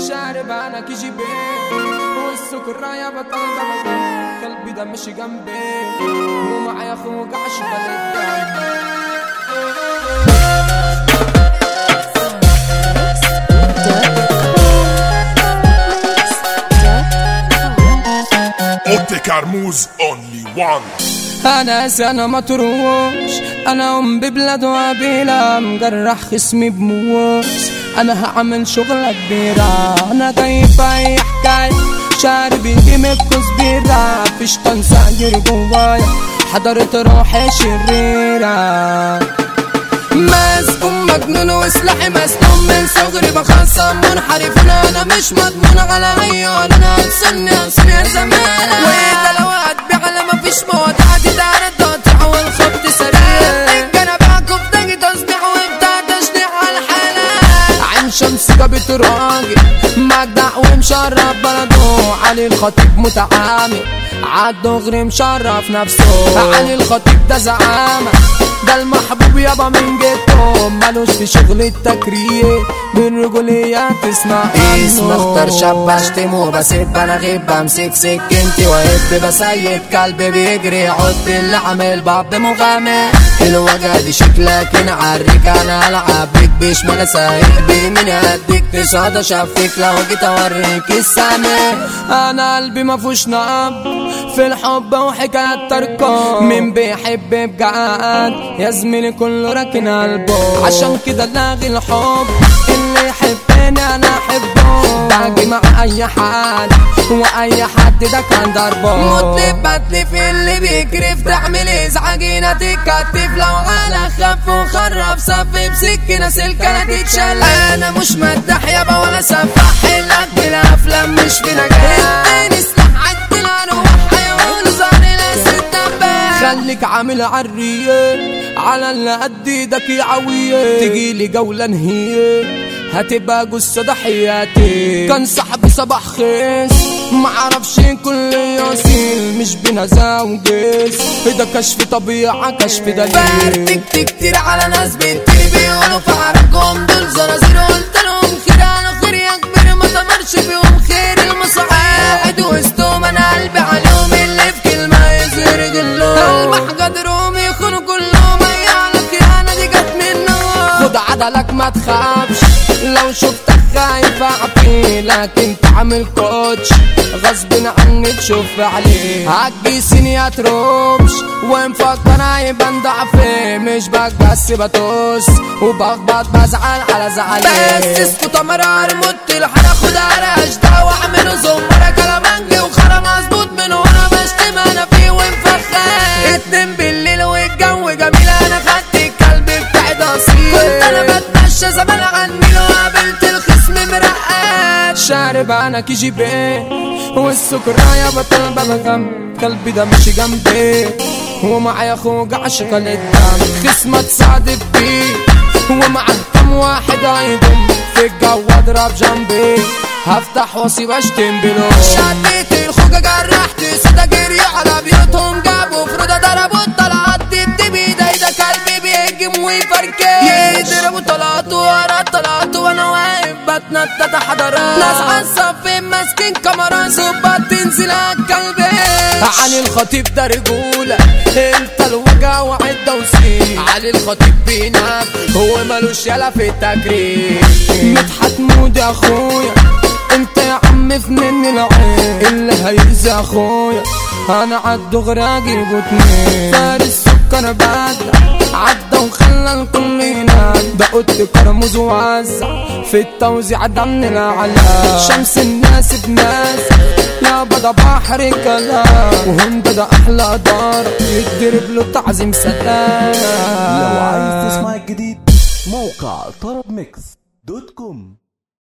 شارب انا كي جي بي والسكر يا بطل ده قلبي ده مش جنبي ومعايا اخوك عشق الدم Otte Carmouze only one انا انا ما تروش انا ام ببلاد وابيلا مجرح خصمي بموس انا هعمل شغلة كبيرة انا جاي في اي حكاية شارب يجيب كزبيرة فيش تنسى جوايا حضرت روحي شريرة مسكون مجنون وسلاحي مسنون من صغري بخصم منحرف انا انا مش مضمون على عيال انا هتسني اصل يا زمان وانت لو هتبيع على ما فيش مواد عادي ده انا تقطع والخبط سريع انا بعكف تاجي تصبيح وبتاع تشنيع على الحلال عين شمس جابت راجل مجدع ومشرف بلده علي الخطيب متعامل عالدغري مشرف نفسه علي الخطيب ده زعامة ده المحبوب يابا من جيته مالوش في شغل التكرير من رجوليات تسمع اسم اختار شاب بشتمه بسيب انا غيب بمسك سكنتي وهب بسيب كلبي بيجري عد اللي عامل باب مغامر الوجع دي شكلك نعريك انا العب بيك بشمال سايق بمين هديك تصعد اشفيك لو جيت اوريك السما انا قلبي ما فيهوش نقب في الحب وحكايات تركه مين بيحب بجد يا زميلي كله راكن قلبه عشان كده لاغي الحب اللي يحبني انا احبه باجي مع اي حد واي حد ده كان ضربه مطلب بتلف اللي بيكرف تعمل ازعاجينا تتكتف لو على خف وخرب صف بسكينه سلكه تتشل انا مش مدح يابا ولا سفاح لك بالافلام مش في نجاح اديني سلاح عدل اروح حيوان زاري خليك عامل عالريال على اللي قد ايدك يا عوية تجيلي جولة نهية هتبقى جثة ضحياتي كان صاحبي صباح خيس معرفش كل ياسين مش بنزا وجيس ده كشف طبيعة كشف دليل فرتكت كتير على ناس بتيجي بيقولوا في عرقهم دول زرازير قلت لهم خير انا خير يا كبير ما تمرش فيهم خير المصاعب قاعد وسطهم انا قلبي عليهم اللي في كلمة يزهر جلهم المح قدرهم يخونوا كلهم اي على الخيانة دي جت منهم خد عدلك ما تخافش لو شفتك خايف اعفي لكن تعمل كوتش غصب عني تشوف عليه هتجيسني يا ترومش ومفكر هيبان ضعفي مش بس بتوس وبخبط بزعل على زعلي بس اسكت مرار مت الحرا خد عرش ده واعمله زمرة كلامنجي وخرا مظبوط من وانا بشتم انا فيه ومفخر اتنين بالليل والجو جميل انا خدت الكلب بتاعي ده اصيل كنت انا بتمشى زمان عني لو قابلت الخصم مرقات شارب انا كي جي بي والسكر يا بطل بلغم قلبي ده مش جنبي ومعايا اخوك عشق الدم خصمة تساعد بيه ومعاك كم واحد هيضم في الجو اضرب جنبي هفتح واسيب اشتم بلو شديت الخوجة جرحت سودا جري على بيوتهم جابوا فرودة ضربوا الطلعات دي بتبي ده ده كلبي بيهجم ويفركش يضربوا طلعت ورا طلعت وانا واقف بتنطط حضرات ناس عالصف ماسكين كاميرا ظباط تنزل عالكلب علي الخطيب ده رجولة انت الوجع وعدة وسين علي الخطيب بينام هو ملوش يلا في التكريم مدحت مودي اخويا انت يا عم فنن العين اللي هيأذي اخويا انا عالدغري اجيبه اتنين فارس سكر بعد عدى وخلى الكل ينام ده قلت كرموز ووزع في التوزيع ده من الاعلى شمس الناس بناس يا بدا بحر كلام وهند ده احلى دار يتضرب له تعظيم سلام لو عايز تسمع الجديد موقع طرب ميكس دوت كوم